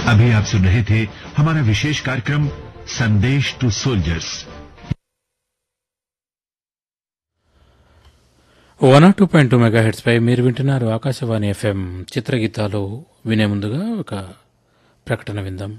अभी आप सुन रहे थे हमारा विशेष कार्यक्रम Sandesh to soldiers one R two point two megahertz పై మీరు వింటున్నారు ఆకాశవాణి ఎఫ్ఎం చిత్రగీతాలు వినే ముందుగా ఒక ప్రకటన విందాం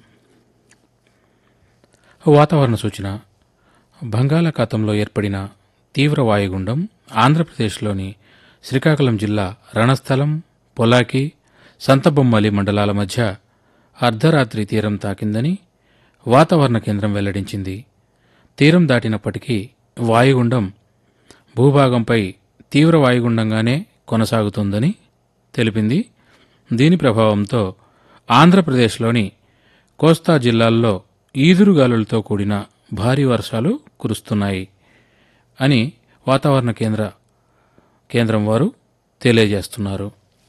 వాతావరణ సూచన బంగాళాఖాతంలో ఏర్పడిన తీవ్ర వాయుగుండం ఆంధ్రప్రదేశ్లోని శ్రీకాకుళం జిల్లా రణస్థలం పొలాకి సంతబొమ్మాలి మండలాల మధ్య అర్ధరాత్రి తీరం తాకిందని వాతావరణ కేంద్రం వెల్లడించింది తీరం దాటినప్పటికీ వాయుగుండం భూభాగంపై తీవ్ర వాయుగుండంగానే కొనసాగుతుందని తెలిపింది దీని ప్రభావంతో ఆంధ్రప్రదేశ్లోని కోస్తా జిల్లాల్లో ఈదురుగాలులతో కూడిన భారీ వర్షాలు కురుస్తున్నాయి అని వాతావరణ కేంద్ర కేంద్రం వారు తెలియజేస్తున్నారు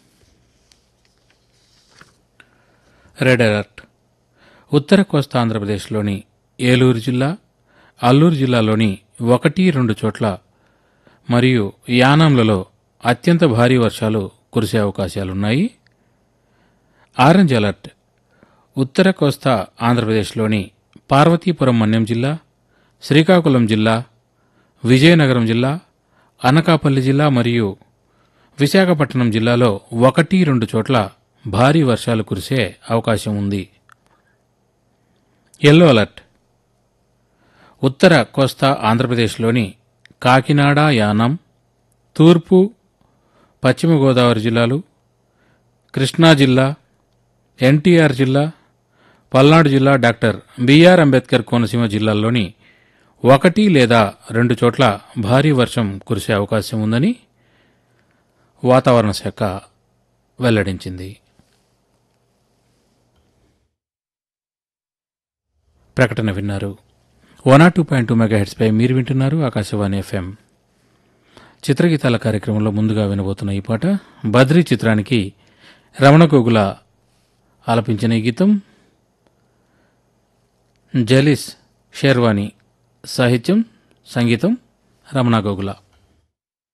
రెడ్ అలర్ట్ ఉత్తర కోస్తా ఆంధ్రప్రదేశ్లోని ఏలూరు జిల్లా అల్లూరు జిల్లాలోని ఒకటి రెండు చోట్ల మరియు యానాంలలో అత్యంత భారీ వర్షాలు కురిసే అవకాశాలున్నాయి ఆరెంజ్ అలర్ట్ ఉత్తర కోస్తా ఆంధ్రప్రదేశ్లోని పార్వతీపురం మన్యం జిల్లా శ్రీకాకుళం జిల్లా విజయనగరం జిల్లా అనకాపల్లి జిల్లా మరియు విశాఖపట్నం జిల్లాలో ఒకటి రెండు చోట్ల భారీ వర్షాలు కురిసే అవకాశం ఉంది ఎల్లో అలర్ట్ ఉత్తర కోస్తా ఆంధ్రప్రదేశ్లోని కాకినాడ యానం తూర్పు పశ్చిమ గోదావరి జిల్లాలు కృష్ణా జిల్లా ఎన్టీఆర్ జిల్లా పల్నాడు జిల్లా డాక్టర్ బిఆర్ అంబేద్కర్ కోనసీమ జిల్లాల్లోని ఒకటి లేదా రెండు చోట్ల భారీ వర్షం కురిసే అవకాశం ఉందని వాతావరణ శాఖ వెల్లడించింది ప్రకటన విన్నారు one R two point two మెగా హెడ్స్పై మీరు వింటున్నారు ఆకాశవాణి ఎఫ్ఎం చిత్రగీతాల కార్యక్రమంలో ముందుగా వినబోతున్న ఈ పాట బద్రీ చిత్రానికి రమణ గోగుల ఆలపించిన ఈ గీతం జలిస్ షేర్వాణి సాహిత్యం సంగీతం రమణ గోగుల